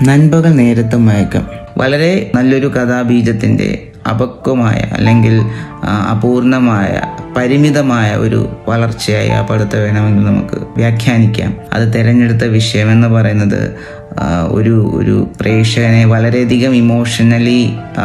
നൻപകൽ നേരത്തെ മയക്കം വളരെ നല്ലൊരു കഥാബീജത്തിൻ്റെ അപക്വമായ അല്ലെങ്കിൽ ആ, അപൂർണമായ പരിമിതമായ ഒരു വളർച്ചയായി ആ പടത്തെ വേണമെങ്കിൽ നമുക്ക് വ്യാഖ്യാനിക്കാം അത് തിരഞ്ഞെടുത്ത വിഷയം എന്ന് പറയുന്നത് ആ, ഒരു ഒരു പ്രേക്ഷകനെ വളരെയധികം ഇമോഷണലി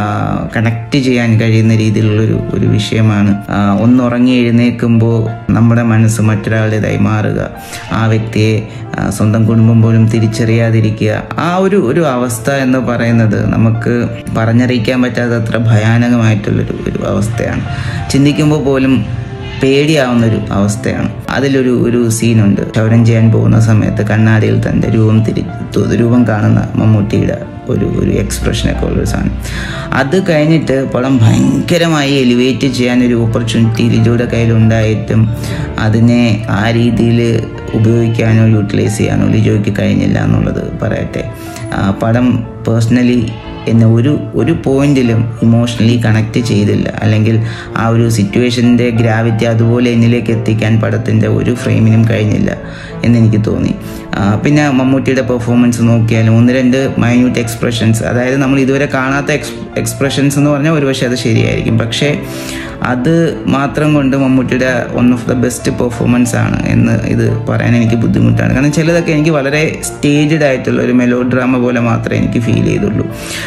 കണക്ട് ചെയ്യാൻ കഴിയുന്ന രീതിയിലുള്ളൊരു ഒരു വിഷയമാണ് ആ, ഒന്നുറങ്ങി എഴുന്നേൽക്കുമ്പോൾ നമ്മുടെ മനസ്സ് മറ്റൊരാളുടേതായി മാറുക ആ വ്യക്തിയെ ആ, സ്വന്തം കുടുംബം പോലും തിരിച്ചറിയാതിരിക്കുക ആ ഒരു ഒരു അവസ്ഥ എന്ന് പറയുന്നത് നമുക്ക് പറഞ്ഞറിയിക്കാൻ പറ്റാത്തത്ര ഭയാനകമായിട്ടുള്ളൊരു ഒരു അവസ്ഥയാണ് ചിന്തിക്കുമ്പോൾ പോലും പേടിയാവുന്നൊരു അവസ്ഥയാണ് അതിലൊരു ഒരു സീനുണ്ട് ക്ഷൗരം ചെയ്യാൻ പോകുന്ന സമയത്ത് കണ്ണാടിയിൽ തൻ്റെ രൂപം തിരി തു- രൂപം കാണുന്ന മമ്മൂട്ടിയുടെ ഒരു ഒരു എക്സ്പ്രഷനൊക്കെ ഉള്ളൊരു സാധനം അത് കഴിഞ്ഞിട്ട് പടം ഭയങ്കരമായി എലിവേറ്റ് ചെയ്യാൻ ഒരു ഓപ്പർച്യൂണിറ്റി ലിജോയുടെ കയ്യിലുണ്ടായിട്ടും അതിനെ ആ രീതിയിൽ ഉപയോഗിക്കാനോ യൂട്ടിലൈസ് ചെയ്യാനോ ലിജോയ്ക്ക് കഴിഞ്ഞില്ല എന്നുള്ളത് പറയട്ടെ ആ, പടം പേഴ്സണലി എന്നെ ഒരു ഒരു പോയിന്റിലും ഇമോഷണലി കണക്ട് ചെയ്തില്ല അല്ലെങ്കിൽ ആ ഒരു സിറ്റുവേഷൻ്റെ ഗ്രാവിറ്റി അതുപോലെ എന്നിലേക്ക് എത്തിക്കാൻ പടത്തിൻ്റെ ഒരു ഫ്രെയിമിനും കഴിഞ്ഞില്ല എന്നെനിക്ക് തോന്നി ആ, പിന്നെ മമ്മൂട്ടിയുടെ പെർഫോമൻസ് നോക്കിയാലും ഒന്ന് രണ്ട് മൈന്യൂട്ട് എക്സ്പ്രഷൻസ് അതായത് നമ്മൾ ഇതുവരെ കാണാത്ത എക്സ് എക്സ്പ്രഷൻസ് എന്ന് പറഞ്ഞാൽ ഒരുപക്ഷെ അത് ശരിയായിരിക്കും പക്ഷേ അത് മാത്രം കൊണ്ട് മമ്മൂട്ടിയുടെ one of the best performance ആണ് എന്ന് ഇത് പറയാൻ എനിക്ക് ബുദ്ധിമുട്ടാണ് കാരണം ചിലതൊക്കെ എനിക്ക് വളരെ സ്റ്റേജഡ് ആയിട്ടുള്ള ഒരു മെലോ ഡ്രാമ പോലെ മാത്രമേ എനിക്ക് ഫീൽ ചെയ്തുള്ളൂ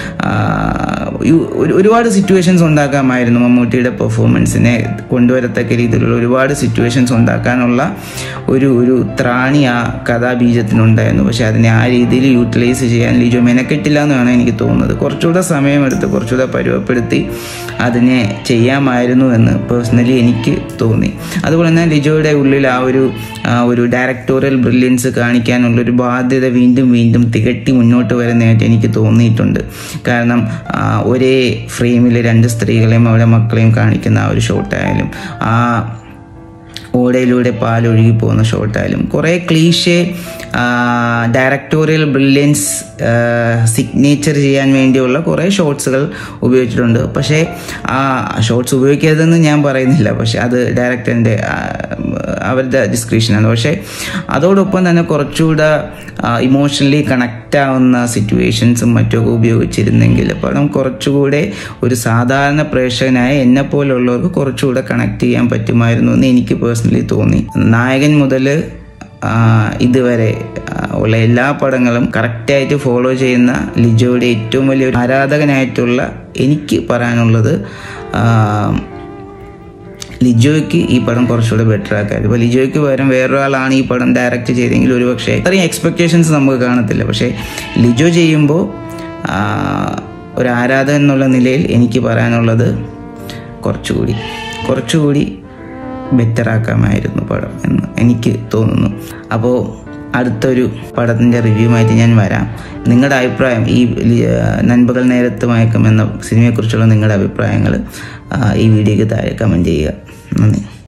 ആഹ് യു- ഒരു- ഒരുപാട് സിറ്റുവേഷൻസ് ഉണ്ടാക്കാമായിരുന്നു മമ്മൂട്ടിയുടെ പെർഫോമൻസിനെ കൊണ്ടുവരത്തക്ക രീതിയിലുള്ള ഒരുപാട് സിറ്റുവേഷൻസ് ഉണ്ടാക്കാനുള്ള ഒരു ഒരു ത്രാണി ആ കഥാബീജത്തിനുണ്ടായിരുന്നു പക്ഷെ അതിനെ ആ രീതിയിൽ യൂട്ടിലൈസ് ചെയ്യാൻ ലിജോ മെനക്കെട്ടില്ല എന്ന് വേണം എനിക്ക് തോന്നുന്നത് കുറച്ചുകൂടെ സമയമെടുത്ത് കുറച്ചുകൂടെ പരുവപ്പെടുത്തി അതിനെ ചെയ്യാമായിരുന്നു എന്ന് പേഴ്സണലി എനിക്ക് തോന്നി അതുപോലെ തന്നെ ലിജോയുടെ ഉള്ളിൽ ആ ഒരു ആ ഒരു ഡയറക്ടോറിയൽ ബ്രില്യൻസ് കാണിക്കാനുള്ളൊരു ബാധ്യത വീണ്ടും വീണ്ടും തികട്ടി മുന്നോട്ട് വരുന്നതായിട്ട് എനിക്ക് തോന്നിയിട്ടുണ്ട് കാരണം ആ, ഒരേ ഫ്രെയിമിൽ രണ്ട് സ്ത്രീകളെയും അവരുടെ മക്കളെയും കാണിക്കുന്ന ആ ഒരു ഷോട്ടായാലും ആ ഓടയിലൂടെ പാലൊഴുകി പോകുന്ന ഷോട്ടായാലും കുറേ ക്ലീഷേ ഡയറക്ടോറിയൽ ബ്രില്യൻസ് സിഗ്നേച്ചർ ചെയ്യാൻ വേണ്ടിയുള്ള കുറേ ഷോട്ട്സുകൾ ഉപയോഗിച്ചിട്ടുണ്ട് പക്ഷേ ആ ഷോട്ട്സ് ഉപയോഗിക്കരുതെന്ന് ഞാൻ പറയുന്നില്ല പക്ഷെ അത് ഡയറക്ടറിൻ്റെ അവരുടെ ഡിസ്ക്രിപ്ഷനാണ് പക്ഷേ അതോടൊപ്പം തന്നെ കുറച്ചുകൂടെ ഇമോഷണലി കണക്റ്റ് ആവുന്ന സിറ്റുവേഷൻസും മറ്റുമൊക്കെ ഉപയോഗിച്ചിരുന്നെങ്കിൽ പടം കുറച്ചുകൂടെ ഒരു സാധാരണ പ്രേക്ഷകനായ എന്നെ പോലുള്ളവർക്ക് കുറച്ചുകൂടെ കണക്ട് ചെയ്യാൻ പറ്റുമായിരുന്നു എന്ന് എനിക്ക് പേഴ്സണലി തോന്നി നായകൻ മുതൽ ഇതുവരെ ആ, ഉള്ള എല്ലാ പടങ്ങളും കറക്റ്റായിട്ട് ഫോളോ ചെയ്യുന്ന ലിജോയുടെ ഏറ്റവും വലിയ ഒരു ആരാധകനായിട്ടുള്ള എനിക്ക് പറയാനുള്ളത് ആ, ലിജോയ്ക്ക് ഈ പടം കുറച്ചുകൂടെ ബെറ്റർ ആക്കാൻ ഇപ്പോൾ ലിജോയ്ക്ക് പകരം വേറൊരാളാണ് ഈ പടം ഡയറക്റ്റ് ചെയ്തെങ്കിൽ ഒരു പക്ഷേ അത്രയും എക്സ്പെക്റ്റേഷൻസ് നമുക്ക് കാണത്തില്ല പക്ഷേ ലിജോ ചെയ്യുമ്പോൾ ആ, ഒരു ആരാധകൻ എന്നുള്ള നിലയിൽ എനിക്ക് പറയാനുള്ളത് കുറച്ചുകൂടി കുറച്ചുകൂടി ബെറ്റർ ആക്കാമായിരുന്നു പടം എന്ന് എനിക്ക് തോന്നുന്നു അപ്പോൾ അടുത്തൊരു പടത്തിൻ്റെ റിവ്യൂമായിട്ട് ഞാൻ വരാം നിങ്ങളുടെ അഭിപ്രായം ഈ ലി- നൻപകൽ നേരത്ത് മയക്കം എന്ന സിനിമയെക്കുറിച്ചുള്ള നിങ്ങളുടെ അഭിപ്രായങ്ങൾ ഈ വീഡിയോയ്ക്ക് താഴെ കമൻറ്റ് ചെയ്യുക നന്ദി